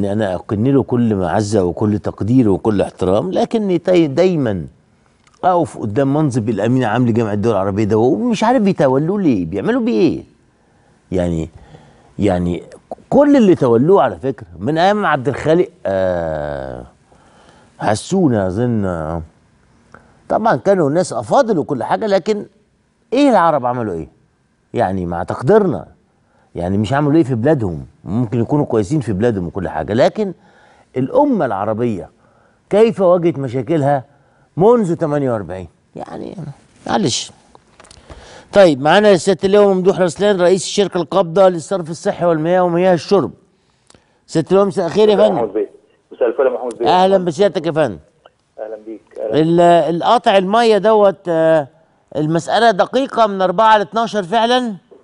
يعني انا اكن له كل معزه وكل تقدير وكل احترام لكني داي- دايما اقف قدام منصب الامين العام لجامعه الدول العربيه ده ومش عارف بيتولوه ليه بيعملوا بيه ايه يعني يعني كل اللي تولوه على فكره من ايام عبد الخالق آه حسونا اظن آه، طبعا كانوا ناس افاضل وكل حاجه لكن ايه العرب عملوا ايه يعني مع تقديرنا يعني مش عملوا ايه في بلادهم ممكن يكونوا كويسين في بلادهم وكل حاجه لكن الامه العربيه كيف واجهت مشاكلها منذ 48 يعني معلش طيب معانا سياده اللواء ممدوح رسلان رئيس الشركه القابضه للصرف الصحي والمياه ومياه الشرب سياده اللواء مساء الخير يا فندم محمود بيه مساء الفل يا محمود بيه اهلا بسيادتك يا فندم اهلا بيك أهلا. ال- القطع الميه دوت آه، المساله دقيقه من 4 ل 12 فعلا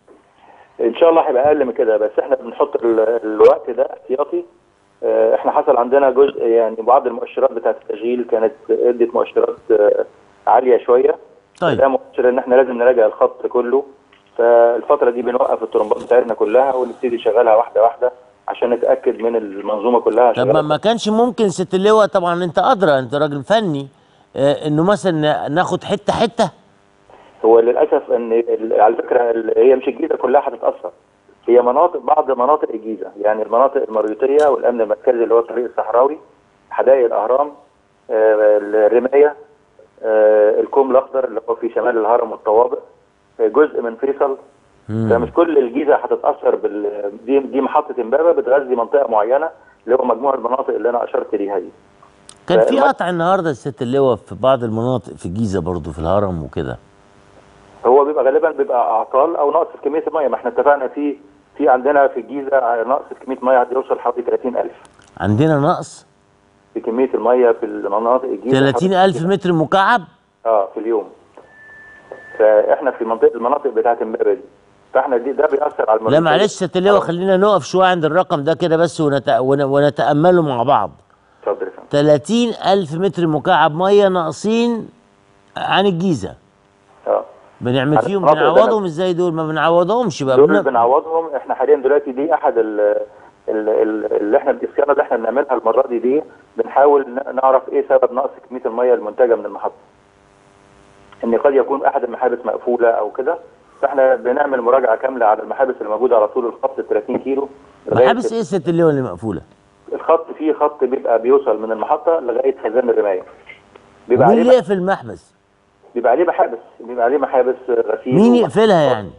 ان شاء الله هيبقى اقل من كده بس احنا بنحط ال- الوقت ده احتياطي آه، احنا حصل عندنا جزء يعني بعض المؤشرات بتاعه التشغيل كانت ادت مؤشرات آه، عاليه شويه طيب. ده مؤشر ان احنا لازم نراجع الخط كله فالفتره دي بنوقف الطرمبات بتاعتنا كلها ونبتدي نشغلها واحده واحده عشان نتاكد من المنظومه كلها طب ما- شغالة ما كانش ممكن ست اللواء طبعا انت ادرى انت راجل فني آه، انه مثلا ناخد حته حته هو للاسف ان ال- على فكره ال- هي مش الجيزه كلها هتتاثر هي مناطق بعض مناطق الجيزه يعني المناطق المريوطيه والامن المركزي اللي هو الطريق الصحراوي حدائق الاهرام آه، الرمايه آه، الكوم الاخضر اللي هو في شمال الهرم والطوابق آه، جزء من فيصل فمش كل الجيزه هتتاثر بال دي دي محطه امبابه بتغذي منطقه معينه اللي هو مجموع المناطق اللي انا اشرت ليها دي كان في فما- قطع النهارده ست اللواء في بعض المناطق في الجيزه برضو في الهرم وكده هو بيبقى غالبا بيبقى اعطال او نقص في كميه الميه ما احنا اتفقنا في في عندنا في الجيزه نقص في كميه ميه يوصل حوالي 30000 عندنا نقص في كميه الميه في المناطق الجيزه 30000 متر مكعب اه في اليوم فاحنا في منطقه المناطق بتاعه امبابه دي فاحنا دي ده بيأثر على لا المريض معلش ست اللواء خلينا نقف شويه عند الرقم ده كده بس ونت... ون... ونتامله مع بعض اتفضل يا فندم 30000 متر مكعب ميه ناقصين عن الجيزه اه بنعمل على فيهم المناطق اللي بنعوضهم ازاي دول ما بنعوضهمش بقى دول بن... بنعوضهم احنا حاليا دلوقتي دي احد ال ال- ال- اللي احنا الصيانه اللي احنا بنعملها المره دي دي بنحاول ن- نعرف ايه سبب نقص كميه الميه المنتجه من المحطه. ان قد يكون احد المحابس مقفوله او كده فاحنا بنعمل مراجعه كامله على المحابس اللي موجوده على طول الخط 30 كيلو لغاية محابس ايه ست اللواء اللي مقفوله الخط فيه خط بيبقى بيوصل من المحطه لغايه خزان الرمايه. بيبقى مين عليه اللي يقفل المحبس بيبقى عليه محابس بيبقى عليه محابس غسيل مين ومح- يقفلها يعني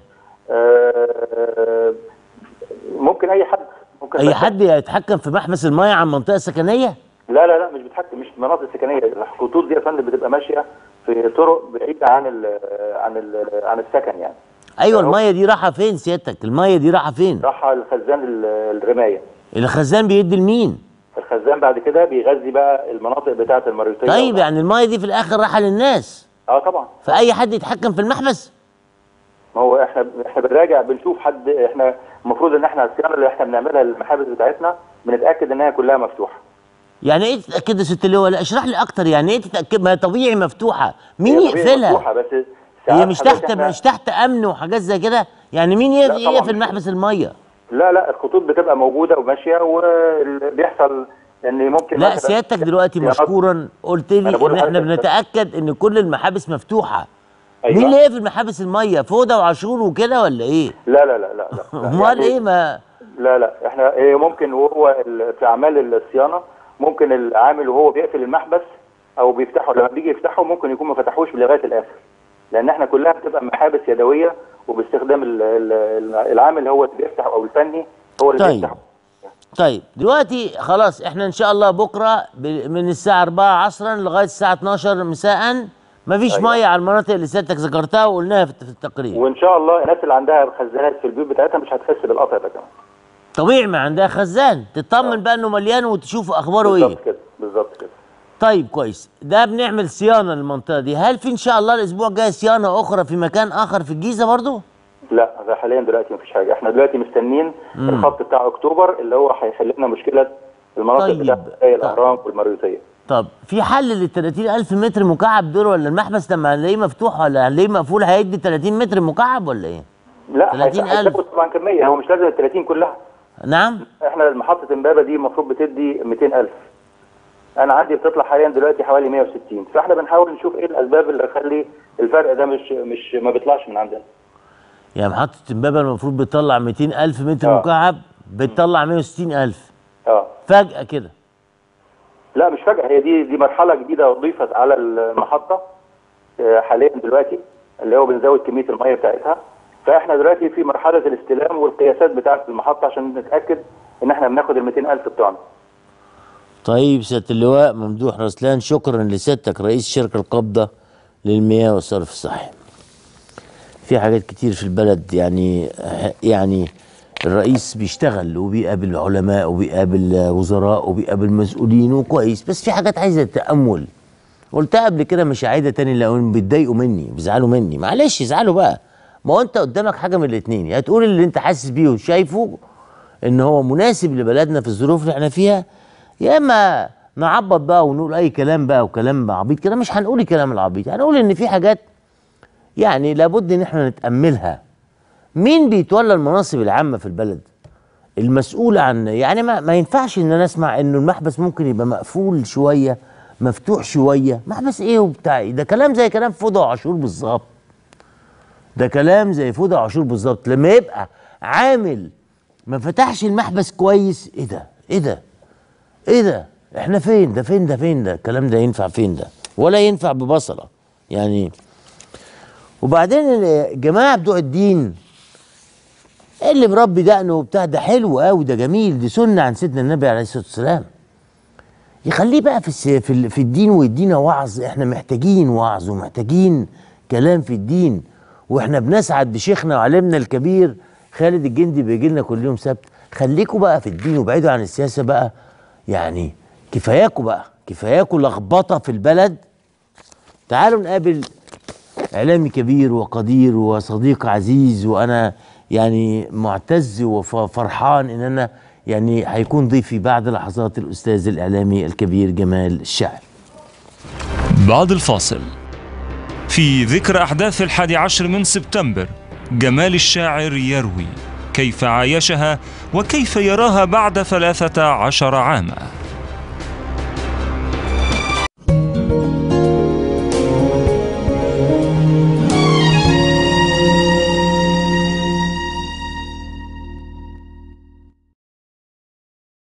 آه، ممكن اي حد ممكن اي بس- حد يتحكم في محبس الميه عن منطقه سكنيه لا لا لا مش بتحكم مش مناطق سكنيه الخطوط دي يا فندم بتبقى ماشيه في طرق بعيده عن ال عن ال عن السكن يعني ايوه أهو. الميه دي رايحه فين سيادتك الميه دي رايحه فين راح الخزان ال- الرمايه الخزان بيدي لمين الخزان بعد كده بيغذي بقى المناطق بتاعه المريوطيه طيب يعني الميه دي في الاخر رايحه للناس اه طبعا فاي حد يتحكم في المحبس ما هو احنا احنا بنراجع بنشوف حد احنا المفروض ان احنا الصيانه اللي احنا بنعملها للمحابس بتاعتنا بنتاكد ان هي كلها مفتوحه يعني ايه تتاكد يا ست اللواء لا اشرح لي اكتر يعني ايه تتاكد ما هي طبيعي مفتوحه مين هي طبيعي يقفلها مفتوحة، بس هي ساعات مش حضرتك تحت احنا- مش تحت امن وحاجات زي كده يعني مين لا يقف- طبعاً يقفل مش محبس الميه لا لا الخطوط بتبقى موجوده وماشيه وبيحصل ان ممكن لا مثلاً سيادتك دلوقتي صيانات- مشكورا قلت أنا لي بقول ان احنا لحضرتك- بنتاكد ان كل المحابس مفتوحه أيوة. مين اللي يقفل محابس الميه فوده وعاشور وكده ولا ايه لا لا لا لا لا امال يعني- ايه ما لا لا احنا إيه ممكن وهو ال- في اعمال الصيانه ممكن العامل وهو بيقفل المحبس او بيفتحه لما بيجي يفتحه ممكن يكون ما فتحوش لغايه الاخر لان احنا كلها بتبقى محابس يدويه وباستخدام ال- ال- العامل هو اللي بيفتح او الفني هو اللي طيب. بيفتحه طيب دلوقتي خلاص احنا ان شاء الله بكره ب- من الساعه 4 عصرا لغايه الساعه 12 مساء مفيش أيوة. ميه على المناطق اللي سيادتك ذكرتها وقلناها في في التقرير وان شاء الله الناس اللي عندها خزانات في البيوت بتاعتها مش هتحس بالقطع ده كمان طبيعي ما عندها خزان تطمن بقى انه مليان وتشوف اخباره ايه بالظبط كده بالظبط كده طيب كويس ده بنعمل صيانه للمنطقه دي هل في ان شاء الله الاسبوع الجاي صيانه اخرى في مكان اخر في الجيزه برضو لا ده حاليا دلوقتي مفيش حاجه احنا دلوقتي مستنيين مم. الخط بتاع اكتوبر اللي هو هيحل لنا مشكله المناطق طيب. بتاعت زي الاهرام والمريوطيه طب في حل لل 30000 متر مكعب دول ولا المحبس لما هنلاقيه مفتوح ولا هنلاقيه مقفول هيدي 30 متر مكعب ولا ايه لا 30,000. هيزود طبعا كميه هو مش لازم ال 30 كلها نعم احنا محطه امبابه دي المفروض بتدي 200000 انا عندي بتطلع حاليا دلوقتي حوالي 160 فاحنا بنحاول نشوف ايه الاسباب اللي تخلي الفرق ده مش مش ما بيطلعش من عندنا يعني محطة امبابة المفروض بتطلع 200 ألف متر آه. مكعب بتطلع 160 ألف اه فجأة كده لا مش فجأة هي دي دي مرحلة جديدة أضيفت على المحطة آه، حاليا دلوقتي اللي هو بنزود كمية المية بتاعتها فاحنا دلوقتي في مرحلة الاستلام والقياسات بتاعة المحطة عشان نتأكد إن احنا بناخد ال 200000 بتوعنا. طيب سيادة اللواء ممدوح رسلان شكرا لسيادتك رئيس شركة القبضة للمياه والصرف الصحي في حاجات كتير في البلد يعني يعني الرئيس بيشتغل وبيقابل علماء وبيقابل وزراء وبيقابل مسؤولين وكويس بس في حاجات عايزة تأمل قلتها قبل كده مش هعيدها تاني لو بيتضايقوا مني بيزعلوا مني معلش يزعلوا بقى ما هو انت قدامك حاجه من الاثنين يا تقول اللي انت حاسس بيه وشايفه ان هو مناسب لبلدنا في الظروف اللي احنا فيها يا اما نعبط بقى ونقول اي كلام بقى وكلام عبيط كده مش هنقول الكلام العبيط هنقول ان في حاجات يعني لابد ان احنا نتاملها مين بيتولى المناصب العامه في البلد المسؤول عن يعني ما, ما ينفعش ان انا اسمع انه المحبس ممكن يبقى مقفول شويه مفتوح شويه محبس ايه وبتاع ايه ده كلام زي كلام فضى وعاشور بالظبط ده كلام زي فضى وعاشور بالظبط لما يبقى عامل ما فتحش المحبس كويس ايه ده ايه ده ايه ده احنا فين ده فين ده فين ده الكلام ده ينفع فين ده ولا ينفع ببصله يعني وبعدين الجماعه بتوع الدين اللي مربي دقنه وبتاع ده حلو قوي ده جميل دي سنه عن سيدنا النبي عليه الصلاه والسلام يخليه بقى في الس- في ال- في الدين ويدينا وعظ احنا محتاجين وعظ ومحتاجين كلام في الدين واحنا بنسعد بشيخنا وعلمنا الكبير خالد الجندي بيجي لنا كل يوم سبت خليكوا بقى في الدين وبعيدوا عن السياسه بقى يعني كفاياكوا بقى كفاياكوا لخبطه في البلد تعالوا نقابل اعلامي كبير وقدير وصديق عزيز وانا يعني معتز وفرحان ان انا يعني هيكون ضيفي بعد لحظات الاستاذ الاعلامي الكبير جمال الشاعر بعد الفاصل في ذكرى أحداث الحادي عشر من سبتمبر جمال الشاعر يروي كيف عايشها وكيف يراها بعد ثلاثة عشر عاما